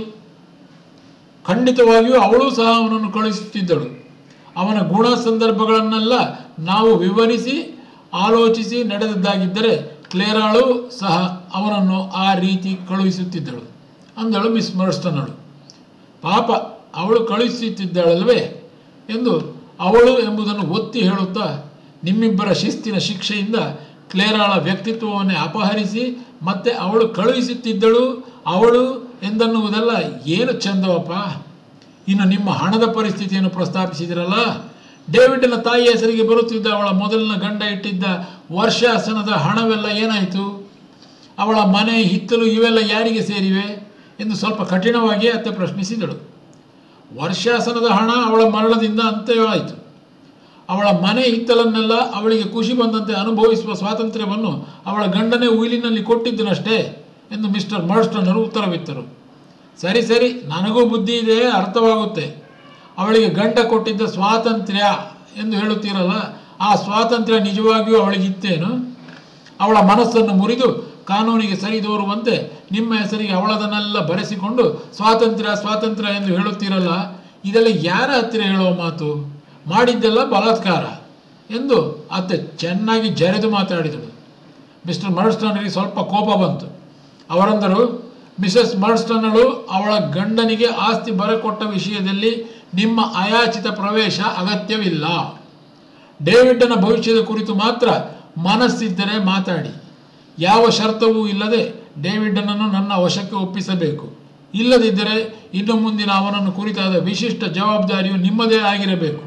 ಖಂಡಿತವಾಗಿಯೂ ಅವಳು ಸಹ ಅವನನ್ನು ಕಳುಹಿಸುತ್ತಿದ್ದಳು ಅವನ ಗುಣ ಸಂದರ್ಭಗಳನ್ನೆಲ್ಲ ನಾವು ವಿವರಿಸಿ ಆಲೋಚಿಸಿ ನಡೆದದ್ದಾಗಿದ್ದರೆ ಕ್ಲೇರಾಳು ಸಹ ಅವನನ್ನು ಆ ರೀತಿ ಕಳುಹಿಸುತ್ತಿದ್ದಳು ಅಂದಳು ಮಿಸ್ ಮರ್ಸ್ಟನಳು ಪಾಪ ಅವಳು ಕಳುಹಿಸುತ್ತಿದ್ದಾಳಲ್ವೇ ಎಂದು ಅವಳು ಎಂಬುದನ್ನು ಒತ್ತಿ ಹೇಳುತ್ತಾ ನಿಮ್ಮಿಬ್ಬರ ಶಿಸ್ತಿನ ಶಿಕ್ಷೆಯಿಂದ ಕ್ಲೇರಾಳ ವ್ಯಕ್ತಿತ್ವವನ್ನೇ ಅಪಹರಿಸಿ ಮತ್ತೆ ಅವಳು ಕಳುಹಿಸುತ್ತಿದ್ದಳು ಅವಳು ಎಂದನ್ನುವುದೆಲ್ಲ ಏನು ಚಂದವಪ್ಪ ಇನ್ನು ನಿಮ್ಮ ಹಣದ ಪರಿಸ್ಥಿತಿಯನ್ನು ಪ್ರಸ್ತಾಪಿಸಿದಿರಲ್ಲ ಡೇವಿಡ್ನ ತಾಯಿ ಹೆಸರಿಗೆ ಬರುತ್ತಿದ್ದ ಅವಳ ಮೊದಲಿನ ಗಂಡ ಇಟ್ಟಿದ್ದ ವರ್ಷಾಸನದ ಹಣವೆಲ್ಲ ಏನಾಯಿತು ಅವಳ ಮನೆ ಹಿತ್ತಲು ಇವೆಲ್ಲ ಯಾರಿಗೆ ಸೇರಿವೆ ಎಂದು ಸ್ವಲ್ಪ ಕಠಿಣವಾಗಿ ಅತ್ತೆ ಪ್ರಶ್ನಿಸಿದಳು ವರ್ಷಾಸನದ ಹಣ ಅವಳ ಮರಣದಿಂದ ಅಂತ್ಯವಾಯಿತು ಅವಳ ಮನೆ ಹಿತ್ತಲನ್ನೆಲ್ಲ ಅವಳಿಗೆ ಖುಷಿ ಬಂದಂತೆ ಅನುಭವಿಸುವ ಸ್ವಾತಂತ್ರ್ಯವನ್ನು ಅವಳ ಗಂಡನೇ ಉಯಿಲಿನಲ್ಲಿ ಕೊಟ್ಟಿದ್ದನಷ್ಟೇ ಎಂದು ಮಿಸ್ಟರ್ ಮರ್ಸ್ಟನ್ನರು ಉತ್ತರವಿತ್ತರು ಸರಿ ಸರಿ ನನಗೂ ಬುದ್ಧಿ ಇದೆ ಅರ್ಥವಾಗುತ್ತೆ ಅವಳಿಗೆ ಗಂಡ ಕೊಟ್ಟಿದ್ದ ಸ್ವಾತಂತ್ರ್ಯ ಎಂದು ಹೇಳುತ್ತೀರಲ್ಲ ಆ ಸ್ವಾತಂತ್ರ್ಯ ನಿಜವಾಗಿಯೂ ಅವಳಿಗಿತ್ತೇನು ಅವಳ ಮನಸ್ಸನ್ನು ಮುರಿದು ಕಾನೂನಿಗೆ ಸರಿದೋರುವಂತೆ ನಿಮ್ಮ ಹೆಸರಿಗೆ ಅವಳದನ್ನೆಲ್ಲ ಬರೆಸಿಕೊಂಡು ಸ್ವಾತಂತ್ರ್ಯ ಸ್ವಾತಂತ್ರ್ಯ ಎಂದು ಹೇಳುತ್ತೀರಲ್ಲ ಇದೆಲ್ಲ ಯಾರ ಹತ್ತಿರ ಹೇಳುವ ಮಾತು ಮಾಡಿದ್ದೆಲ್ಲ ಬಲಾತ್ಕಾರ ಎಂದು ಅತ್ತೆ ಚೆನ್ನಾಗಿ ಜರೆದು ಮಾತಾಡಿದಳು ಮಿಸ್ಟರ್ ಮರ್ಸ್ಟನ್ರಿಗೆ ಸ್ವಲ್ಪ ಕೋಪ ಬಂತು ಅವರಂದರು ಮಿಸಸ್ ಮರ್ಸ್ಟನ್ನಳು ಅವಳ ಗಂಡನಿಗೆ ಆಸ್ತಿ ಬರಕೊಟ್ಟ ವಿಷಯದಲ್ಲಿ ನಿಮ್ಮ ಅಯಾಚಿತ ಪ್ರವೇಶ ಅಗತ್ಯವಿಲ್ಲ ಡೇವಿಡ್ನ ಭವಿಷ್ಯದ ಕುರಿತು ಮಾತ್ರ ಮನಸ್ಸಿದ್ದರೆ ಮಾತಾಡಿ ಯಾವ ಶರ್ತವೂ ಇಲ್ಲದೆ ಡೇವಿಡ್ನನ್ನು ನನ್ನ ವಶಕ್ಕೆ ಒಪ್ಪಿಸಬೇಕು ಇಲ್ಲದಿದ್ದರೆ ಇನ್ನು ಮುಂದಿನ ಅವನನ್ನು ಕುರಿತಾದ ವಿಶಿಷ್ಟ ಜವಾಬ್ದಾರಿಯು ನಿಮ್ಮದೇ ಆಗಿರಬೇಕು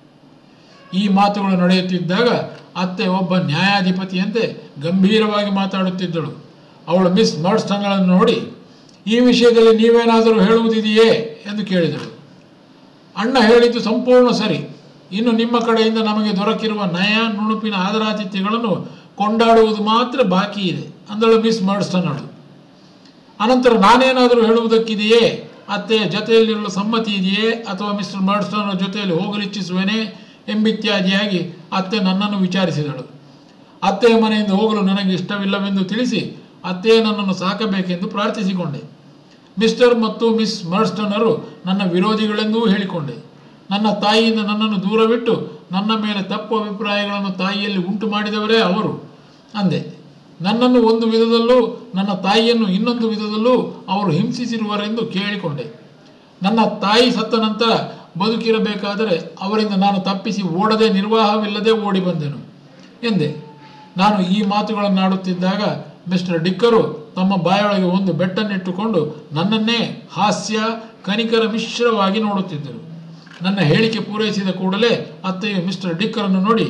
ಈ ಮಾತುಗಳು ನಡೆಯುತ್ತಿದ್ದಾಗ ಅತ್ತೆ ಒಬ್ಬ ನ್ಯಾಯಾಧಿಪತಿಯಂತೆ ಗಂಭೀರವಾಗಿ ಮಾತಾಡುತ್ತಿದ್ದಳು ಅವಳು ಮಿಸ್ ಮರ್ಸ್ಟನ್ಗಳನ್ನು ನೋಡಿ ಈ ವಿಷಯದಲ್ಲಿ ನೀವೇನಾದರೂ ಹೇಳುವುದಿದೆಯೇ ಎಂದು ಕೇಳಿದಳು ಅಣ್ಣ ಹೇಳಿದ್ದು ಸಂಪೂರ್ಣ ಸರಿ ಇನ್ನು ನಿಮ್ಮ ಕಡೆಯಿಂದ ನಮಗೆ ದೊರಕಿರುವ ನಯ ನುಣುಪಿನ ಆದರಾತಿಥ್ಯಗಳನ್ನು ಕೊಂಡಾಡುವುದು ಮಾತ್ರ ಬಾಕಿ ಇದೆ ಅಂದಳು ಮಿಸ್ ಮರ್ಸ್ಟನ್ನಳು ಅನಂತರ ನಾನೇನಾದರೂ ಹೇಳುವುದಕ್ಕಿದೆಯೇ ಅತ್ತೆಯ ಜೊತೆಯಲ್ಲಿರಲು ಸಮ್ಮತಿ ಇದೆಯೇ ಅಥವಾ ಮಿಸ್ಟರ್ ಮರ್ಸ್ಟನ್ನ ಜೊತೆಯಲ್ಲಿ ಹೋಗಲಿಚ್ಛಿಸುವೇನೆ ಎಂಬಿತ್ಯಾದಿಯಾಗಿ ಅತ್ತೆ ನನ್ನನ್ನು ವಿಚಾರಿಸಿದಳು ಅತ್ತೆಯ ಮನೆಯಿಂದ ಹೋಗಲು ನನಗೆ ಇಷ್ಟವಿಲ್ಲವೆಂದು ತಿಳಿಸಿ ಅತ್ತೆಯೇ ನನ್ನನ್ನು ಸಾಕಬೇಕೆಂದು ಪ್ರಾರ್ಥಿಸಿಕೊಂಡೆ ಮಿಸ್ಟರ್ ಮತ್ತು ಮಿಸ್ ಮರ್ಸ್ಟನ್ನರು ನನ್ನ ವಿರೋಧಿಗಳೆಂದೂ ಹೇಳಿಕೊಂಡೆ ನನ್ನ ತಾಯಿಯಿಂದ ನನ್ನನ್ನು ದೂರವಿಟ್ಟು ನನ್ನ ಮೇಲೆ ತಪ್ಪು ಅಭಿಪ್ರಾಯಗಳನ್ನು ತಾಯಿಯಲ್ಲಿ ಉಂಟು ಮಾಡಿದವರೇ ಅವರು ಅಂದೆ ನನ್ನನ್ನು ಒಂದು ವಿಧದಲ್ಲೂ ನನ್ನ ತಾಯಿಯನ್ನು ಇನ್ನೊಂದು ವಿಧದಲ್ಲೂ ಅವರು ಹಿಂಸಿಸಿರುವರೆಂದು ಕೇಳಿಕೊಂಡೆ ನನ್ನ ತಾಯಿ ಸತ್ತ ನಂತರ ಬದುಕಿರಬೇಕಾದರೆ ಅವರಿಂದ ನಾನು ತಪ್ಪಿಸಿ ಓಡದೆ ನಿರ್ವಾಹವಿಲ್ಲದೆ ಓಡಿ ಬಂದೆನು ಎಂದೆ ನಾನು ಈ ಮಾತುಗಳನ್ನಾಡುತ್ತಿದ್ದಾಗ ಮಿಸ್ಟರ್ ಡಿಕ್ಕರು ತಮ್ಮ ಬಾಯೊಳಗೆ ಒಂದು ಬೆಟ್ಟನ್ನಿಟ್ಟುಕೊಂಡು ನನ್ನನ್ನೇ ಹಾಸ್ಯ ಕನಿಕರ ಮಿಶ್ರವಾಗಿ ನೋಡುತ್ತಿದ್ದರು ನನ್ನ ಹೇಳಿಕೆ ಪೂರೈಸಿದ ಕೂಡಲೇ ಅತ್ತೆಯು ಮಿಸ್ಟರ್ ಡಿಕ್ಕರನ್ನು ನೋಡಿ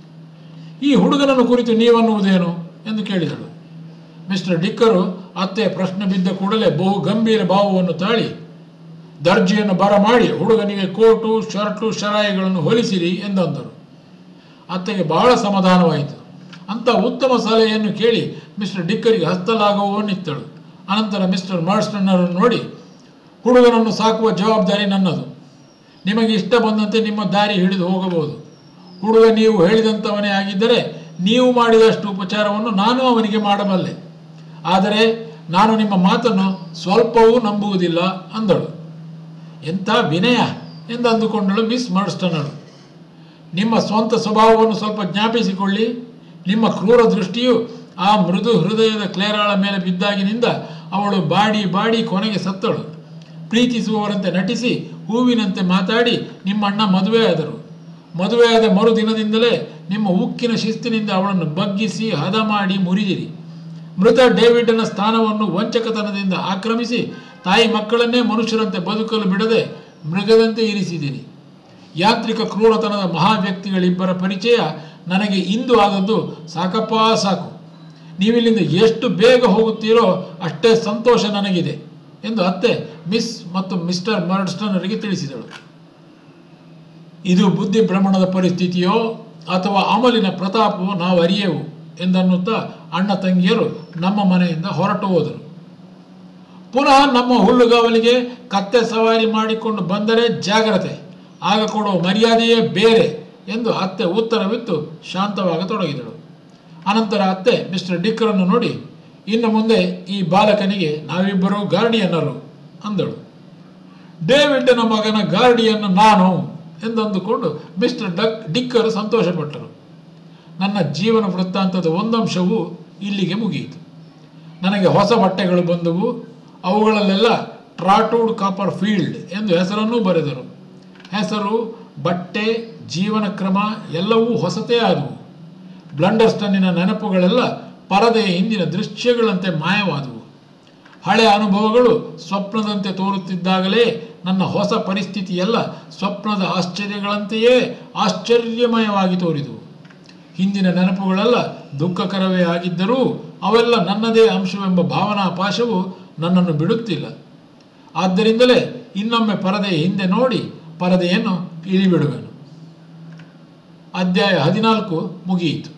ಈ ಹುಡುಗನನ್ನು ಕುರಿತು ನೀವನ್ನುವುದೇನು ಎಂದು ಕೇಳಿದಳು ಮಿಸ್ಟರ್ ಡಿಕ್ಕರು ಅತ್ತೆಯ ಪ್ರಶ್ನೆ ಬಿದ್ದ ಕೂಡಲೇ ಬಹು ಗಂಭೀರ ಭಾವವನ್ನು ತಾಳಿ ದರ್ಜೆಯನ್ನು ಬರಮಾಡಿ ಹುಡುಗನಿಗೆ ಕೋಟು ಶರ್ಟು ಶರಾಯಿಗಳನ್ನು ಹೊಲಿಸಿರಿ ಎಂದಂದರು ಅತ್ತೆಗೆ ಬಹಳ ಸಮಾಧಾನವಾಯಿತು ಅಂತ ಉತ್ತಮ ಸಲಹೆಯನ್ನು ಕೇಳಿ ಮಿಸ್ಟರ್ ಡಿಕ್ಕರಿಗೆ ಹಸ್ತಲಾಗುವವನ್ನಿತ್ತಳು ಅನಂತರ ಮಿಸ್ಟರ್ ಮರ್ಸ್ಟನ್ನರನ್ನು ನೋಡಿ ಹುಡುಗನನ್ನು ಸಾಕುವ ಜವಾಬ್ದಾರಿ ನನ್ನದು ನಿಮಗೆ ಇಷ್ಟ ಬಂದಂತೆ ನಿಮ್ಮ ದಾರಿ ಹಿಡಿದು ಹೋಗಬಹುದು ಹುಡುಗ ನೀವು ಹೇಳಿದಂಥವನೇ ಆಗಿದ್ದರೆ ನೀವು ಮಾಡಿದಷ್ಟು ಉಪಚಾರವನ್ನು ನಾನು ಅವನಿಗೆ ಮಾಡಬಲ್ಲೆ ಆದರೆ ನಾನು ನಿಮ್ಮ ಮಾತನ್ನು ಸ್ವಲ್ಪವೂ ನಂಬುವುದಿಲ್ಲ ಅಂದಳು ಎಂಥ ವಿನಯ ಎಂದು ಅಂದುಕೊಂಡಳು ಮಿಸ್ ಮರ್ಸ್ಟನಳು ನಿಮ್ಮ ಸ್ವಂತ ಸ್ವಭಾವವನ್ನು ಸ್ವಲ್ಪ ಜ್ಞಾಪಿಸಿಕೊಳ್ಳಿ ನಿಮ್ಮ ಕ್ರೂರ ದೃಷ್ಟಿಯು ಆ ಮೃದು ಹೃದಯದ ಕ್ಲೇರಾಳ ಮೇಲೆ ಬಿದ್ದಾಗಿನಿಂದ ಅವಳು ಬಾಡಿ ಬಾಡಿ ಕೊನೆಗೆ ಸತ್ತಳು ಪ್ರೀತಿಸುವವರಂತೆ ನಟಿಸಿ ಹೂವಿನಂತೆ ಮಾತಾಡಿ ನಿಮ್ಮ ಅಣ್ಣ ಮದುವೆಯಾದರು ಮದುವೆಯಾದ ಮರುದಿನದಿಂದಲೇ ನಿಮ್ಮ ಉಕ್ಕಿನ ಶಿಸ್ತಿನಿಂದ ಅವಳನ್ನು ಬಗ್ಗಿಸಿ ಹದ ಮಾಡಿ ಮುರಿದಿರಿ ಮೃತ ಡೇವಿಡ್ನ ಸ್ಥಾನವನ್ನು ವಂಚಕತನದಿಂದ ಆಕ್ರಮಿಸಿ ತಾಯಿ ಮಕ್ಕಳನ್ನೇ ಮನುಷ್ಯರಂತೆ ಬದುಕಲು ಬಿಡದೆ ಮೃಗದಂತೆ ಇರಿಸಿದಿರಿ ಯಾಂತ್ರಿಕ ಕ್ರೂರತನದ ಮಹಾವ್ಯಕ್ತಿಗಳಿಬ್ಬರ ಪರಿಚಯ ನನಗೆ ಇಂದು ಆದದ್ದು ಸಾಕಪ್ಪ ಸಾಕು ನೀವಿಲ್ಲಿಂದ ಎಷ್ಟು ಬೇಗ ಹೋಗುತ್ತೀರೋ ಅಷ್ಟೇ ಸಂತೋಷ ನನಗಿದೆ ಎಂದು ಅತ್ತೆ ಮಿಸ್ ಮತ್ತು ಮಿಸ್ಟರ್ ಮರ್ಡ್ಸ್ಟನರಿಗೆ ತಿಳಿಸಿದಳು ಇದು ಬುದ್ಧಿ ಭ್ರಮಣದ ಪರಿಸ್ಥಿತಿಯೋ ಅಥವಾ ಅಮಲಿನ ಪ್ರತಾಪವೋ ನಾವು ಅರಿಯೆವು ಎಂದನ್ನುತ್ತಾ ಅಣ್ಣ ತಂಗಿಯರು ನಮ್ಮ ಮನೆಯಿಂದ ಹೊರಟು ಹೋದರು ಪುನಃ ನಮ್ಮ ಹುಲ್ಲುಗಾವಲಿಗೆ ಕತ್ತೆ ಸವಾರಿ ಮಾಡಿಕೊಂಡು ಬಂದರೆ ಜಾಗ್ರತೆ ಆಗ ಕೊಡುವ ಮರ್ಯಾದೆಯೇ ಬೇರೆ ಎಂದು ಅತ್ತೆ ಉತ್ತರವಿತ್ತು ಶಾಂತವಾಗತೊಡಗಿದಳು ಅನಂತರ ಅತ್ತೆ ಮಿಸ್ಟರ್ ಡಿಕ್ಕರನ್ನು ನೋಡಿ ಇನ್ನು ಮುಂದೆ ಈ ಬಾಲಕನಿಗೆ ನಾವಿಬ್ಬರು ಗಾರ್ಡಿಯನ್ನರು ಅಂದಳು ಡೇವಿಡ್ನ ಮಗನ ಗಾರ್ಡಿಯನ್ ನಾನು ಎಂದಂದುಕೊಂಡು ಮಿಸ್ಟರ್ ಡಕ್ ಡಿಕ್ಕರ್ ಸಂತೋಷಪಟ್ಟರು ನನ್ನ ಜೀವನ ವೃತ್ತಾಂತದ ಒಂದಂಶವು ಇಲ್ಲಿಗೆ ಮುಗಿಯಿತು ನನಗೆ ಹೊಸ ಬಟ್ಟೆಗಳು ಬಂದವು ಅವುಗಳಲ್ಲೆಲ್ಲ ಟ್ರಾಟೂಡ್ ಕಾಪರ್ ಫೀಲ್ಡ್ ಎಂದು ಹೆಸರನ್ನೂ ಬರೆದರು ಹೆಸರು ಬಟ್ಟೆ ಜೀವನ ಕ್ರಮ ಎಲ್ಲವೂ ಹೊಸತೇ ಆದವು ಬ್ಲಂಡರ್ಸ್ಟನ್ನಿನ ನೆನಪುಗಳೆಲ್ಲ ಪರದೆಯ ಹಿಂದಿನ ದೃಶ್ಯಗಳಂತೆ ಮಾಯವಾದವು ಹಳೆಯ ಅನುಭವಗಳು ಸ್ವಪ್ನದಂತೆ ತೋರುತ್ತಿದ್ದಾಗಲೇ ನನ್ನ ಹೊಸ ಪರಿಸ್ಥಿತಿಯೆಲ್ಲ ಸ್ವಪ್ನದ ಆಶ್ಚರ್ಯಗಳಂತೆಯೇ ಆಶ್ಚರ್ಯಮಯವಾಗಿ ತೋರಿದುವು ಹಿಂದಿನ ನೆನಪುಗಳೆಲ್ಲ ದುಃಖಕರವೇ ಆಗಿದ್ದರೂ ಅವೆಲ್ಲ ನನ್ನದೇ ಅಂಶವೆಂಬ ಭಾವನಾ ಪಾಶವು ನನ್ನನ್ನು ಬಿಡುತ್ತಿಲ್ಲ ಆದ್ದರಿಂದಲೇ ಇನ್ನೊಮ್ಮೆ ಪರದೆಯ ಹಿಂದೆ ನೋಡಿ ಪರದೆಯನ್ನು ಇಳಿಬಿಡುವೆನು ಅಧ್ಯಾಯ ಹದಿನಾಲ್ಕು ಮುಗಿಯಿತು